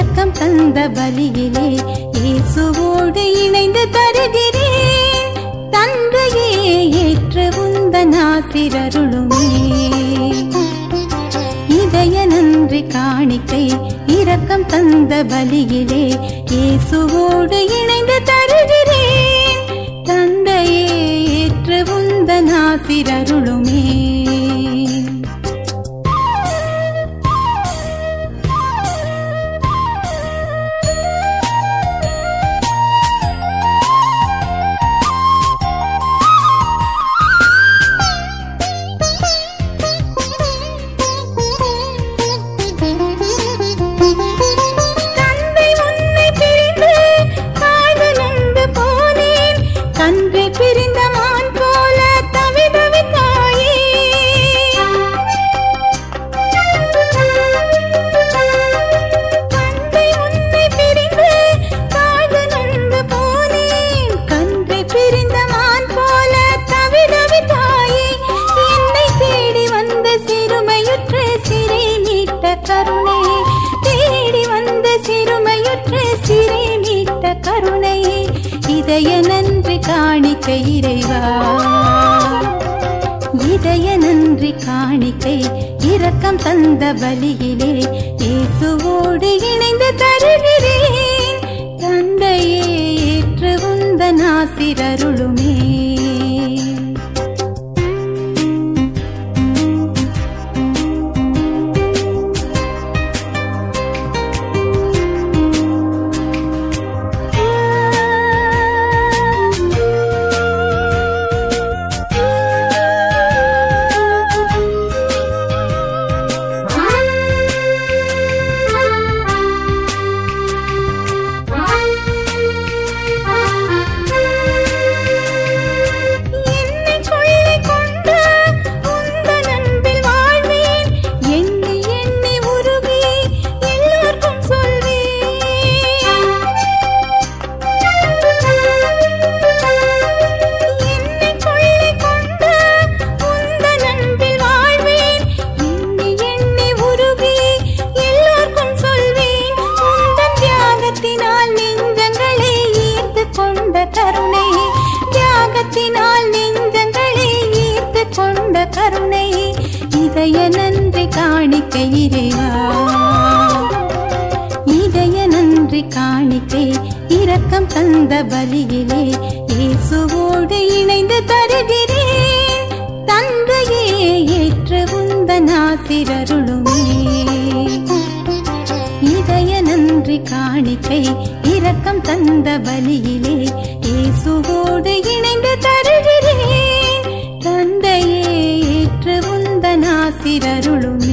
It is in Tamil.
இரக்கம் தந்த பலியிலே இயேசுவோடு இணைந்து தருகிறேன் தந்தையே ஏற்று உந்தன் ஆசிரருளுமே இதய நன்றி காணிக்கை இரக்கம் தந்த பலியிலே இயேசுவோடு இணைந்து தருகிறேன் தந்தையே ஏற்று உந்தன் ஆசிரருளுமே தந்தை உன்னை பிரிந்து தாழ்வு நொந்து போனேன் கன்றை பிரிந்த மான் போல தவிதவித்தாயே தந்தை உன்னை பிரிந்து தாழ்வு நொந்து போனேன் கன்றை பிரிந்த மான் போல தவிதவித்தாயே என்னை தேடி வந்த சிறுமையுற்ற சிறை மீட்ட கருணை தேடி வந்த சிறுமையுற்ற சிறை மீட்ட கருணை இதய நன்றி காணிக்கை இறைவா இதய நன்றி காணிக்கை இரக்கம் தந்த பலியிலே இயேசுவோடு இணைந்து தருகிறேன் தந்தையே ஏற்று உந்தன் ஆசிரருளுமே என்னை கொள்ளைக் கொண்ட உந்தன் அன்பில் வாழ்வேன். எண்ணி எண்ணி உருகி எல்லோர்க்கும் சொல்வேன். என்னை கொள்ளைக் கொண்ட உந்தன் அன்பில் வாழ்வேன். எண்ணி எண்ணி உருகி எல்லோர்க்கும் சொல்வேன். உந்தன் தியாகத்தினால் நெஞ்சங்களை ஈர்த்து கொண்ட கருணை தியாகத்தினால் நெஞ்சங்களை ஈர்த்து கொண்ட கருணை இதய நன்றி காணிக்கை இறைவா இதய நன்றி காணிக்கை இரக்கம் தந்த பலியிலே இயேசுவோடு இணைந்து தருகிறேன் தந்தையே ஏற்று உந்தன் ஆசிரருளுமே இதய நன்றி காணிக்கை இரக்கம் தந்த பலியிலே இயேசுவோடு இணைந்து தருகிறேன் தந்தையே ஏற்று உந்தன் ஆசிரருளுமே